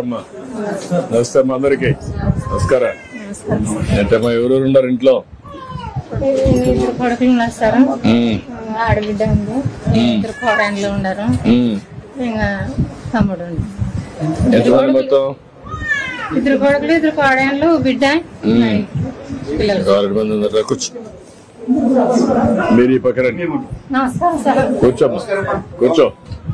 అమ్మా నమస్తే అమ్మా అందరికి నమస్కారం ఏంటమ్మా ఎవరెవరు ఉన్నారు ఇంట్లో ఇద్దరు కొడుకులు ఉన్నారు సార్ ఉమ్, ఆడబిడ్డ ఉంది ఇద్దరు కోడన్లు ఉన్నారు ఉమ్. ఇంకా తమ్ముడు ఉంది ఎంతమంది మొత్తం ఇద్దరు కొడుకులు ఇద్దరు కోడన్లు బిడ్డ ఉమ్. పిల్లలు ఒక ఆరు మంది ఉన్నారు కూర్చో మీరు ఈ పక్కన రండి. నమస్కారం సార్ కూర్చోమ్మా కూర్చో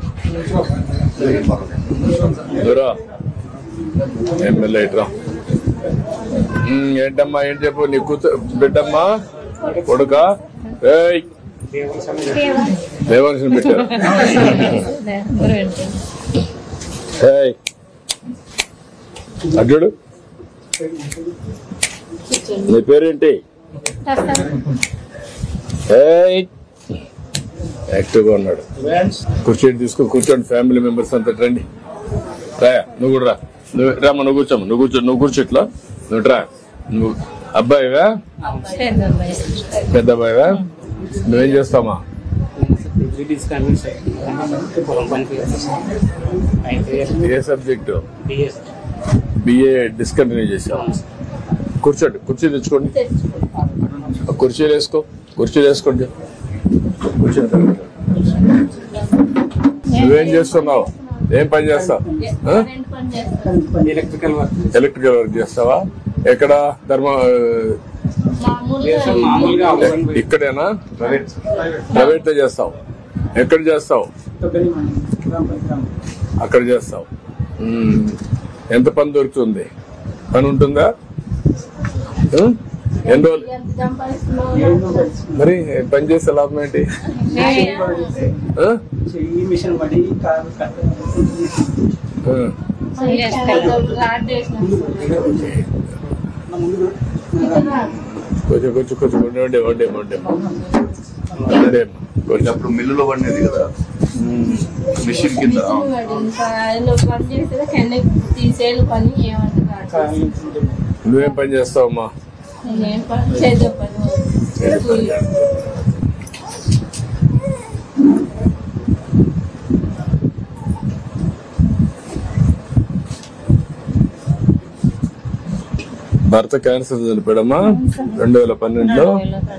దూరా ఎమ్మెల్యే ఇట్రా ఉమ్, ఏంటమ్మా ఏం చెప్పు నీ కూతురు బిడ్డమ్మా కొడుక ఏయ్ దేవాల్సిన పెట్టారు ఏయ్ అడ్డు నీ పేరేంటి ఏయ్ యాక్టివ్గా ఉన్నాడు కూర్చోండి తీసుకో కూర్చోండి ఫ్యామిలీ మెంబర్స్ అంతా రండి రాయా నువ్వు కూడా రా నువ్వు రామ్మా నువ్వు కూర్చోమ్మ నువ్వు కూర్చో నువ్వు కూర్చో ఇట్లా నువ్వు రా నువ్వు అబ్బాయివా పెద్ద అబ్బాయివా నువ్వేం చేస్తావా ఏ సబ్జెక్టు బిఏ డిస్కంటిన్యూ చేసావు కూర్చోండి కుర్చీ తెచ్చుకోండి ఆ కుర్చీలు వేసుకో కుర్చీలు వేసుకోండి కూర్చోండి నువ్వేం చేస్తున్నావు ఏం పని చేస్తావు ఆ? ఎలక్ట్రికల్ వర్క్ ఎలక్ట్రికల్ వర్క్ చేస్తావా ఎక్కడ ధర్మ మామూలుగా ఇక్కడేనా ప్రైవేట్ లో చేస్తావు ఎక్కడ చేస్తావు అక్కడ చేస్తావు మ్మ్. ఎంత పని దొరుకుతుంది పని ఉంటుందా ఆ? ఎన్ని రోజులు మరి పని చేసే లాభం ఏంటి ఆ? ఈ మిషన్ పడి కారు కట్ట ఆ. కొంచెం కొంచెం కొంచెం ఉండే ఉండే ఉండే ఉండే ఉండే కొంచెం అప్పుడు మిల్లులో పడినది కదా మిషన్ కింద తీసేది పని ఏమంటారు నువ్వేం పని చేస్తావమ్మా నేను పని చేద్దాం పని భర్త క్యాన్సర్ చనిపోయాడమ్మా రెండు వేల పన్నెండులో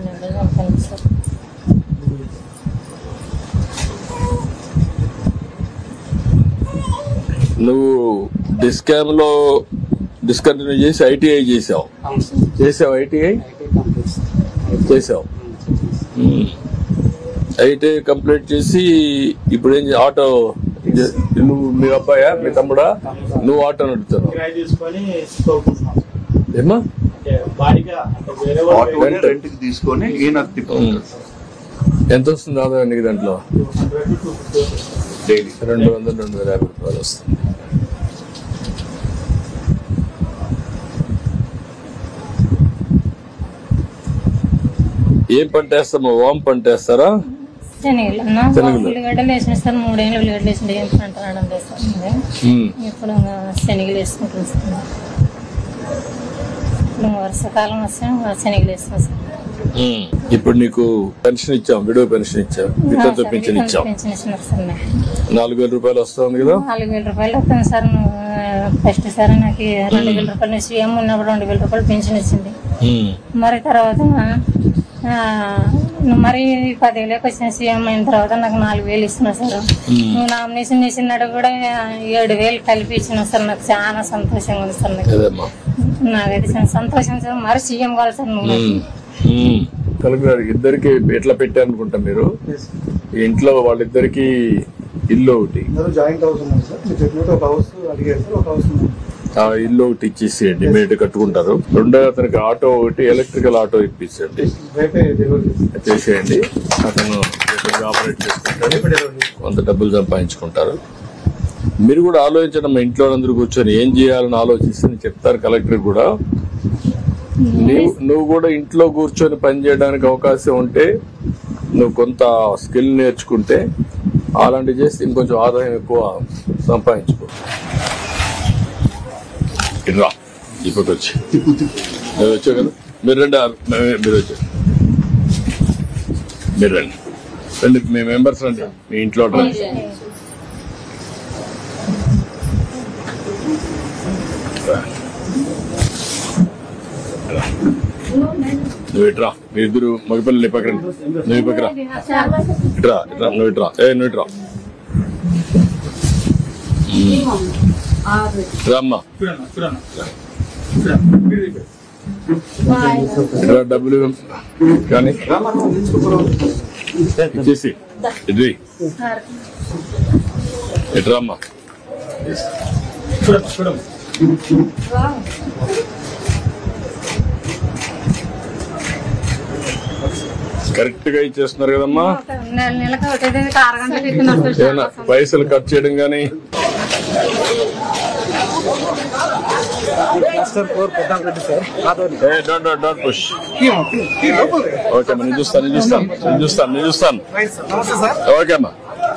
నువ్వు డిస్కామ్ లో డిస్కంటిన్యూ చేసి ఐటీఐ చేసావు అవును సార్ చేసావు ఐటీఐ ఐటీ కంప్లీట్స్ చేసావు ఐటీఐ కంప్లీట్ చేసి ఇప్పుడు ఏం చే- ఆటో చే- నువ్వు మీ అబ్బాయా మీ తమ్ముడా నువ్వు ఆటో నడుపుతున్నావు కిరాయి తీసుకొని తోలుకుంటున్నాం ఏమ్మా అంటే భారీగా అంటే వేరే వాళ్ళు ఆటోని రెంట్ కి తీసుకొని ఈయన తిప్పుకుంటాడు ఎంత వస్తుంది ఆదాయం నీకు దాంట్లో హండ్రెడ్ టూ ఫిఫ్టీ డైలీ రెండు వందలు రెండు వేల యాభై రూపాయలు వస్తుంది ఏం పంట వేస్తామో వామ్ పంట వేస్తారా శనగలు అన్న శనగలు. ఉల్లిగడ్డలు వేసిన సార్ మూడేళ్ళు ఉల్లిగడ్డలు వేసిన ఏం పంట రావడం లేదు సార్ ఉంది. ఉమ్. ఇప్పుడు ఇంకా శనగలు వేసుకుంటాం సార్ ఇప్పుడు ఇంకా వర్షాకాలం వస్తే ఇంకా శనగలు వేస్తాం సార్ ఉమ్. ఇప్పుడు నీకు పెన్షన్ ఇచ్చాం విడో పెన్షన్ ఇచ్చాం వితంతు పెన్షన్ ఇచ్చాం పెన్షన్ ఇస్తున్నారు సార్ నాకు. నాలుగు వేల రూపాయలు వస్తుంది కదా నాలుగు వేల రూపాయలు వస్తుంది సార్ నువ్వు ఫస్ట్ సార్ నాకు రెండు వేల రూపాయలు సీఎం ఉన్నప్పుడు రెండు వేల రూపాయలు పెన్షన్ ఇచ్చింది ఉమ్. మరి తర్వాత ఆ, నువ్వు మరి పదేళ్ళకి వచ్చిన సీఎం అయిన తర్వాత నాకు నాలుగు వేలు ఇస్తున్నావు సార్ నువ్వు నామినేషన్ చేసినాడు కూడా ఏడు వేలు కలిపి ఇచ్చినావు సార్ నాకు చాలా సంతోషంగా ఉంది సార్ నాకు అదేమ్మా నాకైతే చాలా సంతోషం సార్ మరి సీఎం కావాలి సార్ నువ్వు నాకు. ఉమ్. ఉమ్. కలెక్టర్ ఇద్దరికి ఎట్లా పెట్టారనుకుంటా మీరు ఈ ఇంట్లో వాళ్ళిద్దరికి ఇల్లు ఒకటి అందరూ జాయింట్ హౌస్ ఉన్నాం సార్ మీరు చెప్పినట్టు ఒక హౌస్ అడిగారు సార్ ఒక హౌస్ ఉంది ఆ ఇల్లు ఒకటి ఇచ్చేసేయండి మీరు కట్టుకుంటారు రెండో అతనికి ఆటో ఒకటి ఎలక్ట్రికల్ ఆటో ఇప్పించండి రేపే డెలివరీ చేస్తాం చేసేయండి అతను రేపటికి ఆపరేట్ చేసుకుంటాడు రేపే డెలివరీ చేస్తాం కొంత డబ్బులు సంపాదించుకుంటారు మీరు కూడా ఆలోచించడం మా ఇంట్లో అందరూ కూర్చొని ఏం చేయాలని ఆలోచిస్తే నేను చెప్తారు కలెక్టర్ కూడా నువ్వు నువ్వు కూడా ఇంట్లో కూర్చొని పని చేయడానికి అవకాశం ఉంటే నువ్వు కొంత స్కిల్ నేర్చుకుంటే అలాంటివి చేస్తే ఇంకొంచెం ఆదాయం ఎక్కువ సంపాదించుకో ఇటు రా ఇప్పుడు వచ్చి మీరు వచ్చావు కదా మీరు రండి ఆ- మే- మీరు వచ్చారు మీరు రండి రండి మీ మెంబర్స్ రండి మీ ఇంట్లో రండి నువ్వు ఇట్రా మీ ఇద్దరు మగపిల్లలు పక్కన నువ్వు ఈ పక్కన ఇట్రా ఇట్రా నువ్వు ఇట్రా ఏ నువ్వు ఇట్రా రామ్మా చూడన్నా చూడన్నా చూడన్నా మీరు ఇక్కడ. ఇట్రా డబ్బులు కానీ ఇచ్చేసి ఇది ఇట్రా అమ్మా చూడమ్మా చూడమ్మా కరెక్ట్ గా ఇచ్చేస్తున్నారు కదమ్మా నెల నెలకు ఒకటి ఆరు గంటలకు ఎక్కిన ఏమన్నా పైసలు ఖర్చు చేయడం కానీ మాస్టర్ ఫోర్ పెద్దాం Reddy sir Adoni don't don't don't push okay అమ్మా నేను చూస్తాను నేను చూస్తాను నేను చూస్తాను నేను చూస్తాను రైట్ సార్ నమస్తే సార్ ఓకే అమ్మా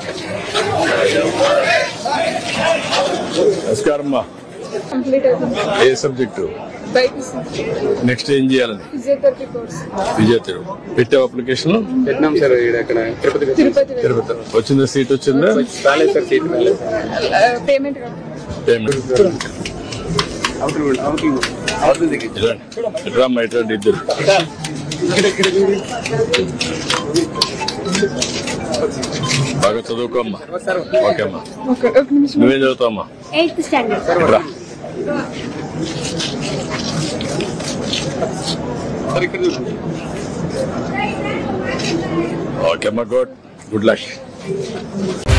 నమస్కారం అమ్మా కంప్లీట్ అవుతుంది ఏ సబ్జెక్టు బైపీసీ నెక్స్ట్ ఏం చేయాలని ఫిజియోథెరపీ కోర్స్ విజేతడు పెట్టావు అప్లికేషన్ పెట్టినాం సార్ ఇక్కడ ఇక్కడ తిరుపతి తిరుపతి తిరుపతి వచ్చిందా సీట్ వచ్చిందా రాలేదు సార్ సీట్ రాలేదు పేమెంట్ పేమెంట్ అవుతుంది అవుతుంది అవుతుంది దగ్గర ఇట్రా అమ్మా ఇట్లాంటి ఇద్దరు బాగా చదువుకో అమ్మా ఓకే అమ్మా ఒక ఒక నిమిషం నువ్వేం చదువుతావు అమ్మా ఎయిత్ స్టాండర్డ్ ఇట్రా సార్ ఇక్కడ చూడండి ఓకే అమ్మా గుడ్ గుడ్ లక్